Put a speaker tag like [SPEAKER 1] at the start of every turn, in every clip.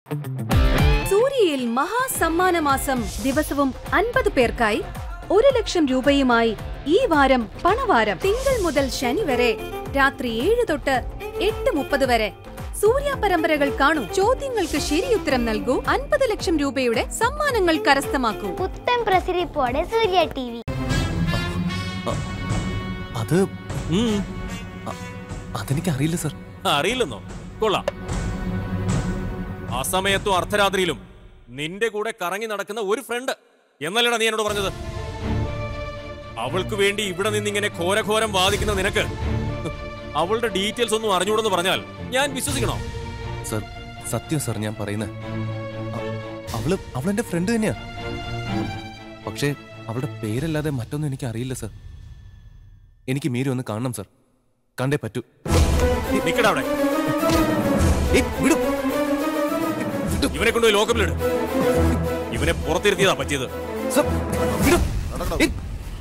[SPEAKER 1] സൂര്യയിൽ മഹാസമ്മാനമാസം ദിവസവും അൻപത് പേർക്കായി ഒരു ലക്ഷം രൂപയുമായി ഈ വാരം പണവാരം തിങ്കൾ മുതൽ ശനി വരെ രാത്രി ഏഴ് തൊട്ട് എട്ട് മുപ്പത് വരെ സൂര്യ പരമ്പരകൾ കാണൂ ചോദ്യങ്ങൾക്ക് ശരിയുത്തരം നൽകൂ അൻപത് ലക്ഷം രൂപയുടെ സമ്മാനങ്ങൾ കരസ്ഥമാക്കൂ
[SPEAKER 2] പുത്തൻ പ്രസരിപ്പോടെ സൂര്യ ടി വി
[SPEAKER 3] അത്
[SPEAKER 4] ഉം.
[SPEAKER 3] അതെനിക്ക് അറിയില്ല സർ
[SPEAKER 4] അറിയില്ലെന്നോ കൊള്ളാം അസമയത്തും അർദ്ധരാത്രിയിലും നിന്റെ കൂടെ കറങ്ങി നടക്കുന്ന ഒരു ഫ്രണ്ട് എന്നല്ലടാ നീ എന്നോട് പറഞ്ഞത് അവൾക്ക് വേണ്ടി ഇവിടെ നിന്നിങ്ങനെ ഘോരഘോരം വാദിക്കുന്ന നിനക്ക് അവളുടെ ഡീറ്റെയിൽസ് ഒന്നും അറിഞ്ഞൂടെന്ന് പറഞ്ഞാൽ ഞാൻ വിശ്വസിക്കണോ
[SPEAKER 3] സർ സത്യം സർ ഞാൻ പറയുന്നത് അവള് അവളെന്റെ ഫ്രണ്ട് തന്നെയാ പക്ഷേ അവളുടെ പേരല്ലാതെ മറ്റൊന്നും എനിക്ക് അറിയില്ല സർ എനിക്ക് മീരി ഒന്ന് കാണണം സർ കണ്ടേ പറ്റൂ
[SPEAKER 4] നിക്കടാ അവിടെ
[SPEAKER 3] ഏയ്, വിടൂ.
[SPEAKER 4] ഇവനെ കൊണ്ടുപോയി ലോക്കപ്പിലിട് ഇവനെ പുറത്തിരുത്തിയതാ പറ്റിയത്
[SPEAKER 3] സർ, വിടൂ. ഏയ്,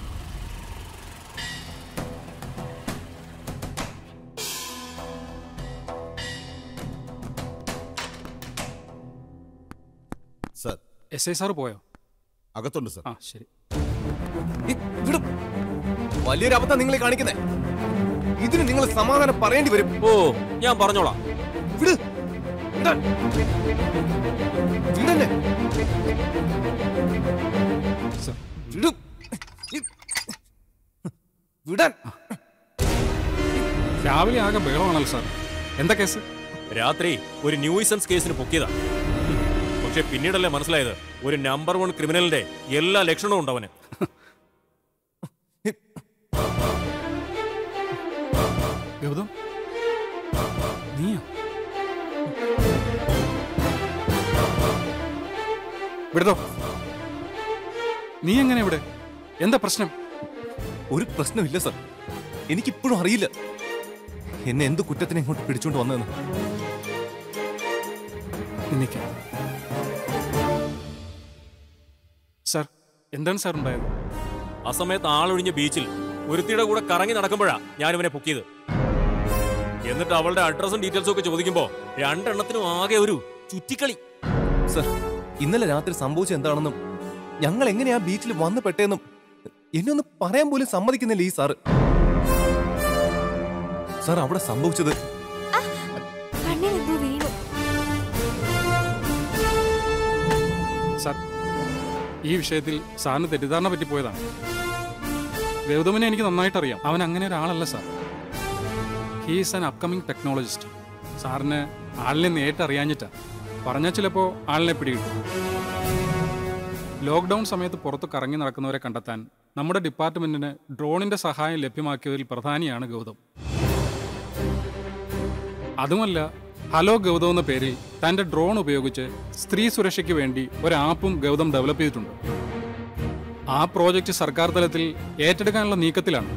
[SPEAKER 5] സർ
[SPEAKER 6] എസ് ഐ സാറ് പോയോ
[SPEAKER 5] അകത്തുണ്ട് സർ
[SPEAKER 6] ആ ശരി
[SPEAKER 3] ഏയ്, വിടൂ. വലിയൊരു അബദ്ധം നിങ്ങളെ കാണിക്കുന്നേ ഇതിന് നിങ്ങൾ സമാധാനം പറയേണ്ടി വരും
[SPEAKER 4] ഓ ഞാൻ പറഞ്ഞോളാം
[SPEAKER 3] വിട് വിടാൻ. വിടന്നെ.
[SPEAKER 6] സർ
[SPEAKER 3] വിടൂ. ഈ- വിടാൻ
[SPEAKER 6] രാവിലെ ആകെ ബഹളമാണല്ലോ സാർ എന്താ കേസ്
[SPEAKER 4] രാത്രി ഒരു ന്യൂയിസൻസ് കേസിന് പൊക്കിയതാ പക്ഷെ പിന്നീടല്ലേ മനസ്സിലായത് ഒരു നമ്പർ വൺ ക്രിമിനലിന്റെ എല്ലാ ലക്ഷണവും ഉണ്ട് അവന്
[SPEAKER 6] ഗൗതം നീയാ വിടതോ നീ എങ്ങനെ ഇവിടെ എന്താ പ്രശ്നം
[SPEAKER 3] ഒരു പ്രശ്നമില്ല സർ എനിക്കിപ്പോഴും അറിയില്ല എന്നെ എന്ത് കുറ്റത്തിനെ ഇങ്ങോട്ട് പിടിച്ചോണ്ട് വന്നതെന്ന്
[SPEAKER 6] നിന്നിക്ക സാർ എന്താണ് സാർ ഉണ്ടായത്
[SPEAKER 4] ആ സമയത്ത് ആളൊഴിഞ്ഞ ബീച്ചിൽ ഒരുത്തിയുടെ കൂടെ കറങ്ങി നടക്കുമ്പോഴാ ഞാൻ ഇവനെ പൊക്കിയത് എന്നിട്ട് അവളുടെ അഡ്രസ്സും ഡീറ്റെയിൽസും ഒക്കെ ചോദിക്കുമ്പോ രണ്ടെണ്ണത്തിനും ആകെ ഒരു ചുറ്റിക്കളി
[SPEAKER 3] സർ ഇന്നലെ രാത്രി സംഭവിച്ചത് എന്താണെന്നും ഞങ്ങൾ എങ്ങനെയാ ബീച്ചിൽ വന്നു പെട്ടേന്നും എന്നെ ഒന്ന് പറയാൻ പോലും സമ്മതിക്കുന്നില്ല ഈ സാറ് സാർ അവിടെ സംഭവിച്ചത്
[SPEAKER 2] കണ്ണിനെന്തോ വീണു
[SPEAKER 6] സാർ ഈ വിഷയത്തിൽ സാറിന് തെറ്റിദ്ധാരണ പറ്റിപ്പോയതാണ് ഗൗതമിനെ എനിക്ക് നന്നായിട്ട് അറിയാം അവൻ അങ്ങനെ ഒരാളല്ല sir he's an upcoming technologist സാറിന് ആളിനെ നേരിട്ട് അറിയാഞ്ഞിട്ടാ പറഞ്ഞാൽ ചിലപ്പോൾ ആളിനെ പിടികിട്ടും ലോക്ക്ഡൗൺ സമയത്ത് പുറത്ത് കറങ്ങി നടക്കുന്നവരെ കണ്ടെത്താൻ നമ്മുടെ ഡിപ്പാർട്ട്മെന്റിന് ഡ്രോണിന്റെ സഹായം ലഭ്യമാക്കിയതിൽ പ്രധാനിയാണ് ഗൗതം അതുമല്ല ഹലോ ഗൗതം എന്ന പേരിൽ തന്റെ ഡ്രോൺ ഉപയോഗിച്ച് സ്ത്രീ സുരക്ഷയ്ക്ക് വേണ്ടി ഒരു ആപ്പും ഗൗതം ഡെവലപ്പ് ചെയ്തിട്ടുണ്ട് ആ പ്രോജക്റ്റ് സർക്കാർ തലത്തിൽ ഏറ്റെടുക്കാനുള്ള നീക്കത്തിലാണ്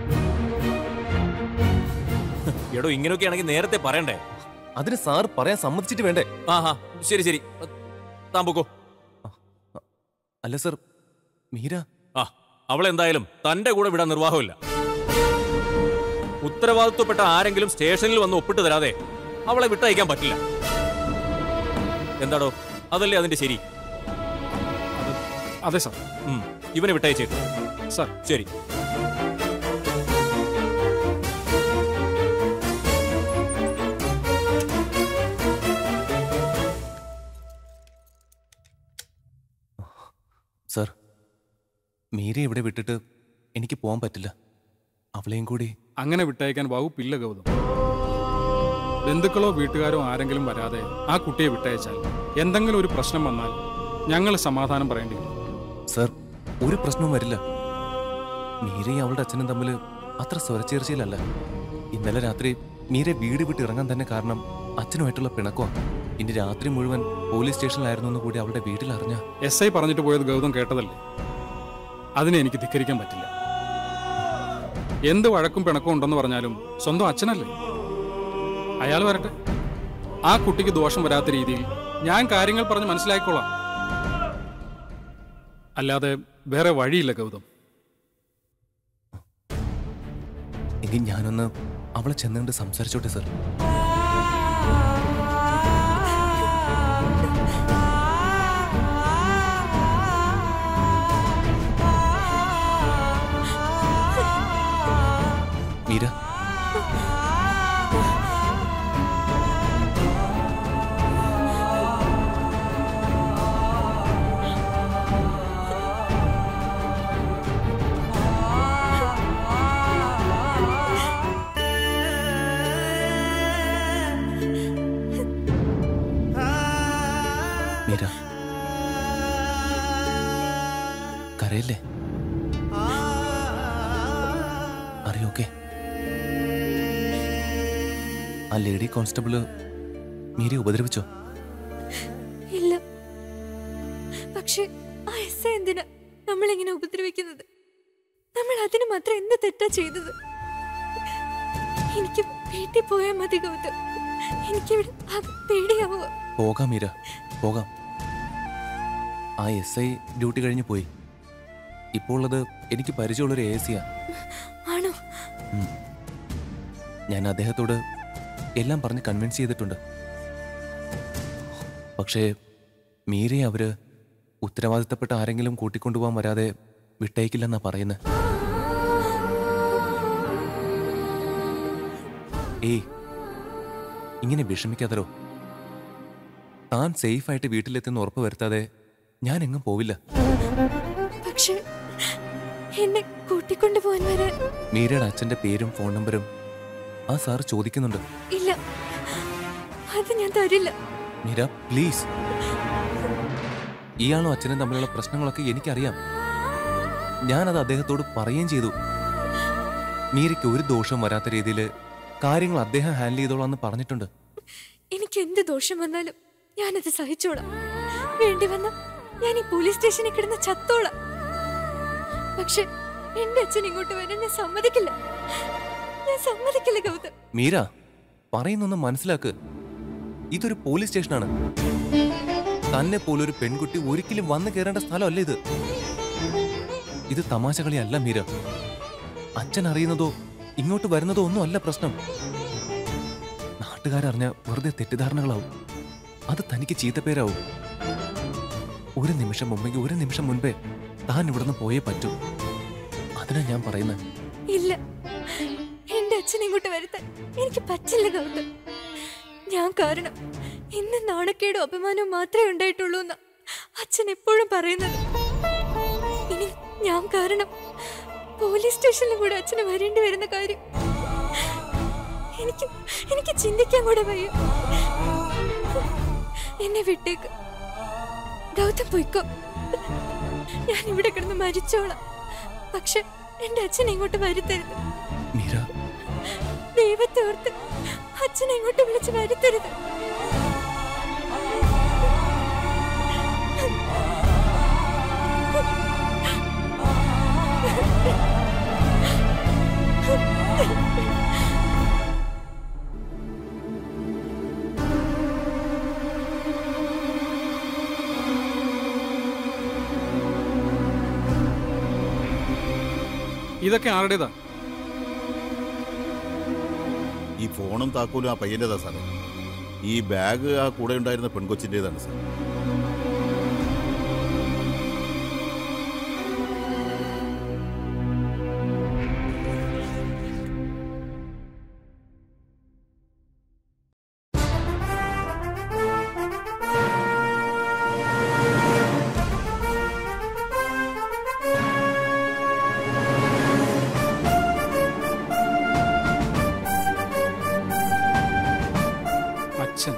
[SPEAKER 4] എടോ ഇങ്ങനെയൊക്കെ ആണെങ്കിൽ നേരത്തെ പറയണ്ടേ
[SPEAKER 3] അതിന് സാർ പറയാൻ സമ്മതിച്ചിട്ട് വേണ്ടേ
[SPEAKER 4] ആഹാ ശരി ശരി താൻ പൊക്കോ
[SPEAKER 3] അല്ല സർ മീര
[SPEAKER 4] ആ അവളെന്തായാലും തന്റെ കൂടെ വിടാൻ നിർവാഹമില്ല ഉത്തരവാദിത്വപ്പെട്ട ആരെങ്കിലും സ്റ്റേഷനിൽ വന്ന് ഒപ്പിട്ട് തരാതെ അവളെ വിട്ടയക്കാൻ പറ്റില്ല എന്താടോ അതല്ലേ അതിന്റെ ശരി
[SPEAKER 6] അതെ സാർ
[SPEAKER 4] ഉം, ഇവനെ വിട്ടയച്ചേക്കും
[SPEAKER 6] സാർ
[SPEAKER 4] ശരി
[SPEAKER 3] സർ മീരയെ ഇവിടെ വിട്ടിട്ട് എനിക്ക് പോകാൻ പറ്റില്ല അവളെയും കൂടി
[SPEAKER 6] അങ്ങനെ വിട്ടയക്കാൻ വകുപ്പില്ല ഗൗതം ബന്ധുക്കളോ വീട്ടുകാരോ ആരെങ്കിലും വരാതെ ആ കുട്ടിയെ വിട്ടയച്ചാൽ എന്തെങ്കിലും ഒരു പ്രശ്നം വന്നാൽ ഞങ്ങൾ സമാധാനം പറയേണ്ടി വരും
[SPEAKER 3] സർ ഒരു പ്രശ്നവും വരില്ല മീരയും അവളുടെ അച്ഛനും തമ്മിൽ അത്ര സ്വരച്ചേർച്ചയിലല്ല ഇന്നലെ രാത്രി മീരെ വീട് വിട്ട് ഇറങ്ങാൻ തന്നെ കാരണം അച്ഛനുമായിട്ടുള്ള പിണക്കമാണ് ഇനി രാത്രി മുഴുവൻ പോലീസ് സ്റ്റേഷനിലായിരുന്നു എന്ന് കൂടി അവളുടെ വീട്ടിൽ അറിഞ്ഞ
[SPEAKER 6] എസ് ഐ പറഞ്ഞിട്ട് പോയത് ഗൗതം കേട്ടതല്ലേ അതിനെ എനിക്ക് ധിക്കരിക്കാൻ പറ്റില്ല എന്ത് വഴക്കും പിണക്കും ഉണ്ടെന്ന് പറഞ്ഞാലും സ്വന്തം അച്ഛനല്ലേ അയാൾ വരട്ടെ ആ കുട്ടിക്ക് ദോഷം വരാത്ത രീതിയിൽ ഞാൻ കാര്യങ്ങൾ പറഞ്ഞ് മനസ്സിലാക്കിക്കോളാം അല്ലാതെ വേറെ വഴിയില്ല ഗൗതം
[SPEAKER 3] എങ്കിൽ ഞാനൊന്ന് അവളെ ചെന്നുകൊണ്ട് സംസാരിച്ചോട്ടെ സർ മീര കരയല്ലേ അറിയോക്കെ ആ ലേഡി കോൺസ്റ്റബിള് മീരെ ഉപദ്രവിച്ചോ
[SPEAKER 7] ഇല്ല പക്ഷെ ആ എസ് ഐ എന്തിനാ നമ്മളെങ്ങനെ ഉപദ്രവിക്കുന്നത് നമ്മൾ അതിന് മാത്രം എന്ത് തെറ്റാ ചെയ്തത് എനിക്ക് വീട്ടിൽ പോയാൽ മതി ഗൗതം എനിക്കിവിടെ ആകെ പേടിയാവുക
[SPEAKER 3] പോകാം മീര പോകാം ആ എസ് ഐ ഡ്യൂട്ടി കഴിഞ്ഞ് പോയി ഇപ്പോൾ ഉള്ളത് എനിക്ക് പരിചയമുള്ളൊരു എ സിയാ
[SPEAKER 7] ആണോ
[SPEAKER 3] ഞാൻ അദ്ദേഹത്തോട് എല്ലാം പറഞ്ഞ് കൺവിൻസ് ചെയ്തിട്ടുണ്ട് പക്ഷേ മീരെ അവര് ഉത്തരവാദിത്തപ്പെട്ട ആരെങ്കിലും കൂട്ടിക്കൊണ്ടുപോകാൻ വരാതെ വിട്ടയക്കില്ലെന്നാ പറയുന്നത് ഏയ് ഇങ്ങനെ വിഷമിക്കാതരോ താൻ സേഫായിട്ട് വീട്ടിലെത്തുന്ന ഉറപ്പ് വരുത്താതെ ഞാൻ എങ്ങും പോവില്ല
[SPEAKER 7] പക്ഷെ എന്നെ കൂട്ടിക്കൊണ്ടു പോകാൻ വരാൻ
[SPEAKER 3] മീരയുടെ അച്ഛന്റെ പേരും ഫോൺ നമ്പരും ആ സാർ ചോദിക്കുന്നുണ്ട്
[SPEAKER 7] ഇല്ല അത് ഞാൻ തരില്ല
[SPEAKER 3] മീര പ്ലീസ് ഇയാളും അച്ഛനും തമ്മിലുള്ള പ്രശ്നങ്ങളൊക്കെ എനിക്കറിയാം ഞാനത് അദ്ദേഹത്തോട് പറയുകയും ചെയ്തു മീരയ്ക്ക് ഒരു ദോഷം വരാത്ത രീതിയിൽ കാര്യങ്ങൾ അദ്ദേഹം ഹാൻഡിൽ ചെയ്തോളാന്ന് പറഞ്ഞിട്ടുണ്ട്
[SPEAKER 7] എനിക്ക് എന്ത് ദോഷം വന്നാലും ഞാനത് സഹിച്ചോളാം വേണ്ടി വന്ന ഞാൻ ഈ പോലീസ് സ്റ്റേഷനിൽ കിടന്ന് ചത്തോളാം പക്ഷെ എന്റെ അച്ഛൻ ഇങ്ങോട്ട് വരാൻ ഞാൻ സമ്മതിക്കില്ല ഞാൻ സമ്മതിക്കില്ല ഗൗതം
[SPEAKER 3] മീര പറയുന്നൊന്ന് മനസ്സിലാക്ക് ഇതൊരു പോലീസ് സ്റ്റേഷനാണ് തന്നെ പോലൊരു പെൺകുട്ടി ഒരിക്കലും വന്നു കയറേണ്ട സ്ഥലമല്ല ഇത് ഇത് തമാശ കളിയല്ല മീര അച്ഛൻ അറിയുന്നതോ ഇങ്ങോട്ട് വരുന്നതോ ഒന്നും അല്ല പ്രശ്നം നാട്ടുകാരറിഞ്ഞ വെറുതെ തെറ്റിദ്ധാരണകളാവും അത് തനിക്ക് ചീത്തപ്പേരാവും ഒരു നിമിഷം മുമ്പെങ്കിൽ ഒരു നിമിഷം മുൻപേ താൻ ഇവിടുന്ന് പോയേ പറ്റൂ അതിനാ ഞാൻ പറയുന്നത്
[SPEAKER 7] ഇല്ല എന്റെ അച്ഛൻ ഇങ്ങോട്ട് വരുത്താൻ എനിക്ക് പറ്റില്ല ഗൗതം ഞാൻ കാരണം ഇന്ന് നാണക്കേടും അപമാനവും മാത്രമേ ഉണ്ടായിട്ടുള്ളൂ എന്ന് അച്ഛൻ എപ്പോഴും പറയുന്നത് ഇനി ഞാൻ കാരണം പോലീസ് സ്റ്റേഷനിലും കൂടെ അച്ഛന് വരേണ്ടി വരുന്ന കാര്യം എനിക്ക് എനിക്ക് ചിന്തിക്കാൻ കൂടെ വയ്യ എന്നെ വിട്ടേക്ക് ഗൗതം പൊയ്ക്കോ ഞാൻ ഇവിടെ കിടന്ന് മരിച്ചോളാം പക്ഷെ എന്റെ അച്ഛൻ ഇങ്ങോട്ട് വരുത്തരുത്
[SPEAKER 3] മീര
[SPEAKER 7] ദൈവത്തെ ഓർത്ത് അച്ഛനെ ഇങ്ങോട്ട് വിളിച്ച് വരുത്തരുത്
[SPEAKER 6] ഇതൊക്കെ ആരുടേതാ
[SPEAKER 5] ഈ ഫോണും താക്കോലും ആ പയ്യൻ്റെതാ സാറേ ഈ ബാഗ് ആ കൂടെ ഉണ്ടായിരുന്ന പെൺകൊച്ചിൻ്റെതാണ് സാർ
[SPEAKER 6] അച്ഛൻ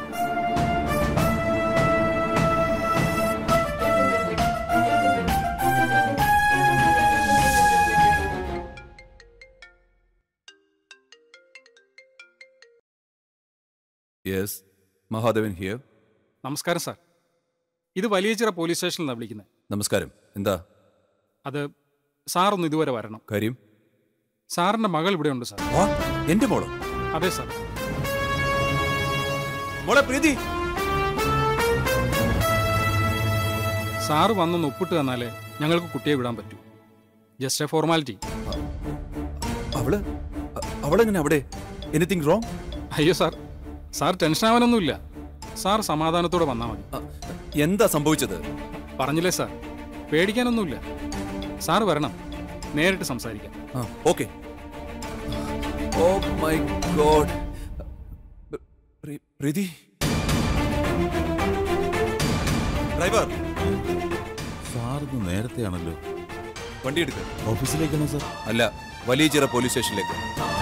[SPEAKER 8] യെസ് മഹാദേവൻ ഹിയർ
[SPEAKER 6] നമസ്കാരം സാർ ഇത് വലിയച്ചിറ പോലീസ് സ്റ്റേഷനിലാണ് വിളിക്കുന്നത്
[SPEAKER 8] നമസ്കാരം എന്താ
[SPEAKER 6] അത് സാറൊന്ന് ഇതുവരെ വരണം
[SPEAKER 8] കാര്യം
[SPEAKER 6] സാറിന്റെ മകൾ ഇവിടെ ഉണ്ട് സാർ
[SPEAKER 8] വാ എന്റെ മോളോ
[SPEAKER 6] അതെ സാർ
[SPEAKER 8] മോളെ പ്രീതി
[SPEAKER 6] സാറ് വന്നൊന്ന് ഒപ്പിട്ട് തന്നാലേ ഞങ്ങൾക്ക് കുട്ടിയെ വിടാൻ പറ്റൂ ജസ്റ്റ് എ ഫോർമാലിറ്റി
[SPEAKER 8] അവള് അ- അവളെങ്ങനെ അവിടെ എനിത്തിങ് റോങ്
[SPEAKER 6] അയ്യോ സാർ സാർ ടെൻഷൻ ആവാനൊന്നുമില്ല സാർ സമാധാനത്തോടെ വന്നാൽ മതി
[SPEAKER 8] എന്താ സംഭവിച്ചത്
[SPEAKER 6] പറഞ്ഞില്ലേ സാർ പേടിക്കാനൊന്നുമില്ല സാർ വരണം നേരിട്ട് സംസാരിക്കാം
[SPEAKER 8] ആ okay oh my god Preethi driver
[SPEAKER 5] സാറിന്ന് നേരത്തെയാണല്ലോ
[SPEAKER 8] വണ്ടി എടുക്കുക
[SPEAKER 5] ഓഫീസിലേക്കാണോ സാർ
[SPEAKER 8] അല്ല വലിയ ചിറ പോലീസ് സ്റ്റേഷനിലേക്ക്